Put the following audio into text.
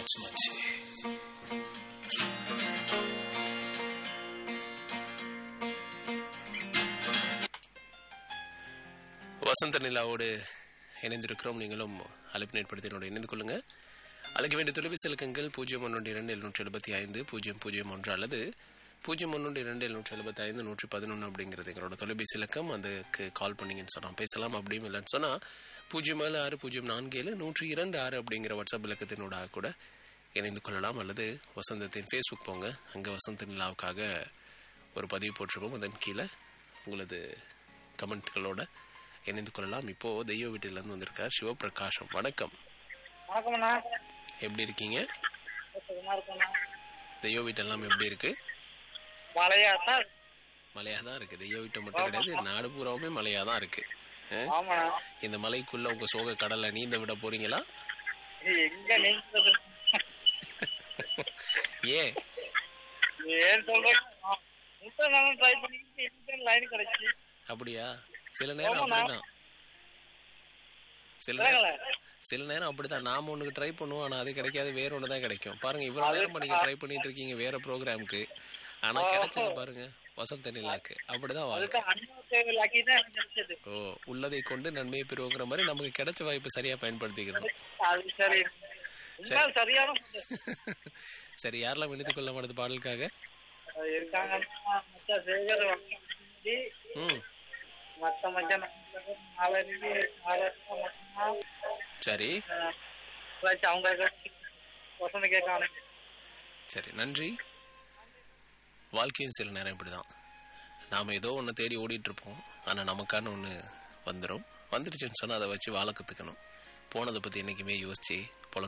Relax மச்சி வசந்த நிலாவோடு இணைந்திருக்கிறோம் நீங்களும் அழைப்பு ஏற்படுத்தினோடு இணைந்து கொள்ளுங்க அழைக்க வேண்டிய தொலைபேசி இலக்கங்கள் பூஜ்ஜியம் ஒன்று இரண்டு எழுநூற்றி எழுபத்தி ஐந்து பூஜ்ஜியம் பூஜ்ஜியம் ஒன்று அல்லது பூஜ்ஜியம் ஒன்று இரண்டு எழுநூற்றி எழுபத்தி ஐந்து நூற்றி பதினொன்று அப்படிங்கிறது எங்களோட தொலைபேசி இலக்கம் அதுக்கு கால் பண்ணீங்கன்னு சொன்னால் பேசலாம் அப்படியும் இல்லைன்னு சொன்னால் பூஜ்ஜியம் ஏழு ஆறு பூஜ்ஜியம் நான்கு ஏழு நூற்றி இரண்டு ஆறு அப்படிங்கிற வாட்ஸ்அப் இலக்கத்தினூடாக கூட இணைந்து கொள்ளலாம் அல்லது வசந்தத்தின் ஃபேஸ்புக் போங்க அங்கே வசந்த நிலாவுக்காக ஒரு பதிவு போட்டிருப்போம் அதன் கீழே உங்களது கமெண்ட்களோட இணைந்து கொள்ளலாம் இப்போ தெய்வ வீட்டிலேருந்து வந்திருக்கார் சிவபிரகாஷம் வணக்கம் வணக்கம்ண்ணா எப்படி இருக்கீங்க சுகமா இருக்கோண்ணா தெய்வ வீட்டெல்லாம் எப்படி இருக்கு மழையா தான் மழையாக தான் இருக்கு தெய்வ வீட்டை மட்டும் கிடையாது நாடு பூராவுமே மழையாக தான் இருக்கு அஹ், ஆமாண்ணா இந்த மலைக்குள்ள உங்க சோக கடலை நீந்த விட போறீங்களா இது எங்க நீங்க ஏன் ஏன் சொல்றேன் முட்டை நானும் ட்ரை பண்ணிட்டு எனக்கு லைன் கிடைச்சி அப்படியா சில நேரம் ஆமாண்ணா. அப்படிதான் சில நேரம் சில நேரம் அப்படிதான் நாம ஒண்ணுக்கு ட்ரை பண்ணுவோம் ஆனா அது கிடைக்காது வேற ஒன்று தான் கிடைக்கும் பாருங்க இவ்வளவு நேரம் நீங்க ட்ரை பண்ணிட்டு இருக்கீங்க வேற ப்ரோக்ராம்க்கு ஆனா கிடைச்சது பாருங்க வசந்த நிலாக்கு அப்படிதான் வாழ்க்கை அதுக்கு அண்ணா தேவையில்லாக்கி தான் எனக்கு கிடைச்சது ஓ உள்ளதை கொண்டு நன்மையை பெறுவோங்கிற மாதிரி நமக்கு கிடைச்ச வாய்ப்பு சரியா பயன்படுத்திக்கிறோம் அது சரி இருந்தாலும் சரியான சரி யாரெல்லாம் இணைத்துக் கொள்ள மாட்டது பாடலுக்காக அது இருக்காங்க மச்சா சேகர் வந்து ம் மத்த மச்சான் நாலஞ்சு நாலாயிரம் மட்டும்தான் சரி அவங்க வசந்த கேட்காங்க சரி நன்றி வாழ்க்கையும் சில நேரம் இப்படிதான் நாம் ஏதோ ஒன்று தேடி ஓடிட்டு இருப்போம் ஆனால் நமக்கான ஒன்று வந்துடும் வந்துடுச்சுன்னு சொன்னால் அதை வச்சு வாழ கற்றுக்கணும் போனதை பற்றி என்றைக்குமே யோசிச்சு